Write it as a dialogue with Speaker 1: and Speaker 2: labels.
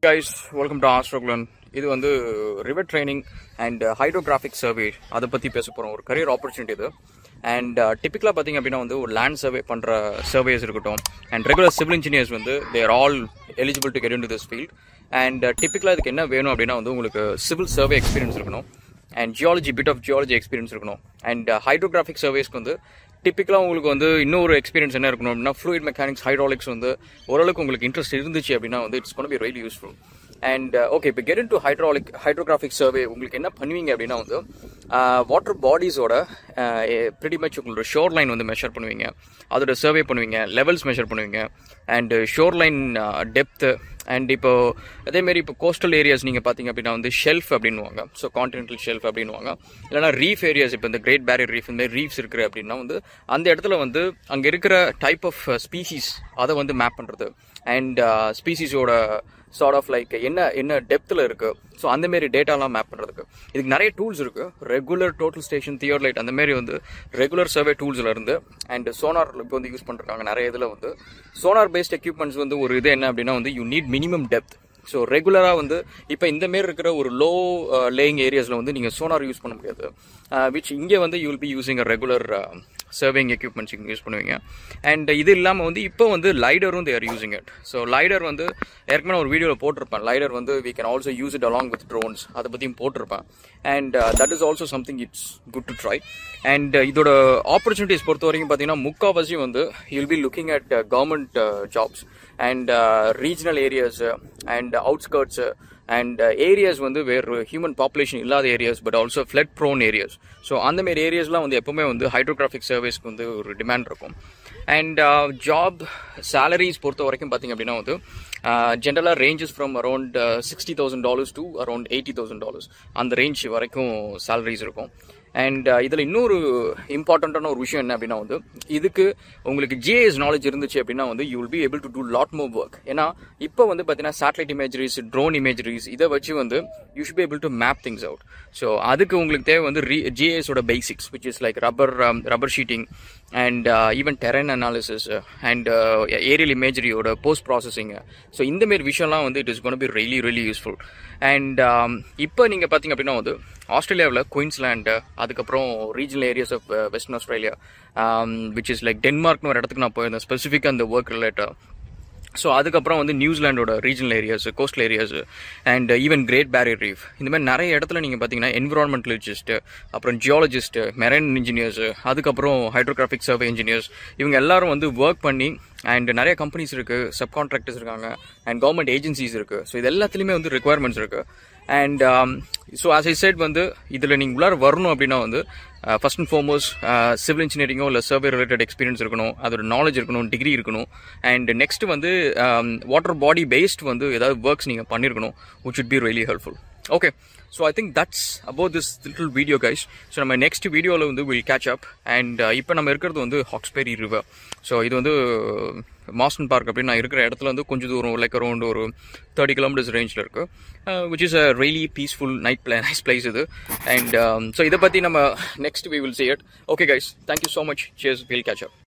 Speaker 1: guys welcome to ஆஸ்ட்ரோக்லன் இது வந்து river training and hydrographic survey அதை பற்றி பேச போகிறோம் ஒரு கரியர் ஆப்பர்ச்சுனிட்டி இது அண்ட் டிப்பிக்கலாக பார்த்தீங்க அப்படின்னா வந்து ஒரு லேண்ட் சர்வே பண்ணுற சர்வேஸ் இருக்கட்டும் அண்ட் ரெகுலர் சிவில் இன்ஜினியர்ஸ் வந்து there all eligible to get into this field and டிப்பிக்கலாக இதுக்கு என்ன வேணும் அப்படின்னா வந்து உங்களுக்கு சிவில் சர்வே எக்ஸ்பீரியன்ஸ் இருக்கணும் and geology bit of geology experience இருக்கணும் அண்ட் ஹைட்ரோகிராஃபிக் சர்வேஸ்க்கு வந்து டிப்பிக்கலாக உங்களுக்கு வந்து இன்னொரு எக்ஸ்பீரியன்ஸ் என்ன இருக்கணும் அப்படின்னா ஃப்ளூயிட் மெக்கானிக்ஸ் ஹைட்ராலிக்ஸ் வந்து ஓரளவுக்கு உங்களுக்கு இன்ட்ரெஸ்ட் இருந்துச்சு அப்படின்னா வந்து it's gonna be really useful and okay இப்போ get into hydraulic hydrographic survey உங்களுக்கு என்ன பண்ணுவீங்க அப்படின்னா வந்து வாட்டர் பாடிஸோட ப்ரிட்டி மச் உங்களோட ஷோர் லைன் வந்து மெஷர் பண்ணுவீங்க அதோட சர்வே பண்ணுவீங்க லெவல்ஸ் மெஷர் பண்ணுவீங்க and shore line depth and இப்போ அதேமாரி இப்போ கோஸ்டல் ஏரியாஸ் நீங்கள் பார்த்தீங்க அப்படின்னா வந்து ஷெல்ஃப் அப்படின்னுவாங்க ஸோ கான்டினென்டல் ஷெல்ஃப் அப்படின்னுவாங்க இல்லைனா ரீஃப் ஏரியாஸ் இப்போ இந்த கிரேட் பேரியர் ரீஃப் இந்த மாதிரி ரீஃப்ஸ் இருக்குது அப்படின்னா வந்து அந்த இடத்துல வந்து அங்கே இருக்கிற டைப் ஆஃப் ஸ்பீசிஸ் அதை வந்து மேப் பண்ணுறது அண்ட் ஸ்பீசிஸோட சார்ட் ஆஃப் லைக் என்ன என்ன டெப்த்தில் இருக்கு ஸோ அந்த மாரி டேட்டாலாம் மேப் பண்ணுறதுக்கு இதுக்கு நிறைய டூல்ஸ் இருக்கு regular total station theodolite அந்த மாதிரி வந்து ரெகுலர் சர்வே டூல்ஸ்ல இருந்து அண்ட் சோனார் இப்போ வந்து யூஸ் பண்ணிருக்காங்க நிறைய இதில் வந்து சோனார் பேஸ்ட் எக்யூப்மெண்ட்ஸ் வந்து ஒரு இது என்ன அப்படின்னா வந்து you need minimum depth so ரெகுலராக வந்து இப்போ இந்த மாரி இருக்கிற ஒரு லோ லேயிங் ஏரியாஸில் வந்து நீங்கள் சோனார் யூஸ் பண்ண முடியாது விச் இங்கே வந்து you will be using a regular surveying equipments இங்கே யூஸ் பண்ணுவீங்க அண்ட் இது இல்லாமல் வந்து இப்போ வந்து லைடரும் they're using it so LiDAR வந்து ஏற்கனவே ஒரு வீடியோவில் போட்டிருப்பேன் லைடர் வந்து we can also use it along with drones அதை பற்றியும் போட்டிருப்பேன் and that is also something it's good to try and இதோட ஆப்பர்ச்சுனிட்டிஸ் பொறுத்த வரைக்கும் பார்த்தீங்கன்னா முக்கால்வாசி வந்து you'll be looking at government jobs and regional areas and outskirts and areas வந்து வேறு ஹியூமன் பாப்புலேஷன் இல்லாத areas but also flood prone areas so அந்த மாதிரி ஏரியாஸ்லாம் வந்து எப்பவுமே வந்து ஹைட்ரோகிராஃபிக் சர்வீஸ்க்கு வந்து ஒரு டிமாண்ட் இருக்கும் அண்ட் ஜாப் சேலரிஸ் பொறுத்த வரைக்கும் பார்த்தீங்க அப்படின்னா வந்து ஜென்ரலாக ranges from around sixty thousand dollars to around eighty thousand dollars அந்த ரேஞ்ச் வரைக்கும் சேலரிஸ் இருக்கும் அண்ட் இதில் இன்னொரு இம்பார்ட்டண்ட்டான ஒரு விஷயம் என்ன அப்படின்னா வந்து இதுக்கு உங்களுக்கு ஜிஏஎஸ் நாலேஜ் இருந்துச்சு அப்படின்னா வந்து you will be able to do lot more work ஏன்னா இப்போ வந்து பார்த்தீங்கன்னா சேட்டலைட் இமேஜரிஸ் ட்ரோன் இமேஜரிஸ் இதை வச்சு வந்து you should be able to map things out so அதுக்கு உங்களுக்கு தேவை வந்து ரீ ஜிஏஎஸோட basics which is like rubber rubber sheeting and even terrain analysis and aerial இமேஜரியோட போஸ்ட் ப்ராசஸிங் ஸோ இந்த மாரி விஷயம்லாம் வந்து it is gonna be really really useful and இப்போ நீங்கள் பார்த்தீங்க அப்படின்னா வந்து ஆஸ்திரேலியாவில் குயின்ஸ்லாண்டு அதுக்கப்புறம் regional areas of Western Australia which is like டென்மார்க்னு ஒரு இடத்துக்கு நான் போயிருந்தேன் ஸ்பெசிஃபிக்காக அந்த ஒர்க் ரிலேட்டாக ஸோ அதுக்கப்புறம் வந்து நியூசிலாண்டோட regional areas coastal areas and even Great Barrier Reef இந்த மாதிரி நிறைய இடத்துல நீங்கள் பார்த்தீங்கன்னா என்விரான்மெண்டலிஸ்ட் அப்புறம் ஜியாலஜிஸ்ட் மெரைன் இன்ஜினியர்ஸ் அதுக்கப்புறம் ஹைட்ரோகிராஃபிக் சர்வே இன்ஜினியர்ஸ் இவங்க எல்லாரும் வந்து ஒர்க் பண்ணி அண்ட் நிறைய கம்பெனிஸ் இருக்குது சப் கான்ட்ராக்டர்ஸ் இருக்காங்க அண்ட் கவர்மெண்ட் ஏஜென்சிஸ் இருக்குது ஸோ இது எல்லாத்துலேயுமே வந்து ரெக்குவயர்மெண்ட்ஸ் இருக்குது and so as I said வந்து இதில் நீங்கள் உள்ளார வரணும் அப்படின்னா வந்து ஃபர்ஸ்ட் அண்ட் ஃபார்மோஸ்ட் சிவில் இன்ஜினியரிங்கோ இல்லை சர்வே ரிலேட்டட் எக்ஸ்பீரியன்ஸ் இருக்கணும் அதோட நாலேஜ் இருக்கணும் டிகிரி இருக்கணும் அண்ட் நெக்ஸ்ட் வந்து வாட்டர் பாடி பேஸ்ட் வந்து ஏதாவது ஒர்க்ஸ் நீங்கள் பண்ணியிருக்கணும் which would be really helpful okay so I think that's about this little video guys so நம்ம நெக்ஸ்ட் வீடியோவில் வந்து வில் கேட்ச் அப் அண்ட் இப்போ நம்ம இருக்கிறது வந்து ஹாக்ஸ்பெரி ரிவர் ஸோ இது வந்து மாஸ்டன் பார்க் அப்படின்னு நான் இருக்கிற இடத்துல வந்து கொஞ்சம் தூரம் லைக் அரௌண்ட் ஒரு தேர்ட்டி கிலோமீட்டர்ஸ் ரேஞ்சில் இருக்குது which is a really peaceful night play nice place இது அண்ட் ஸோ இதை பற்றி நம்ம next we will see it okay guys thank you so much சேஸ் வில் கேட்ச் அப்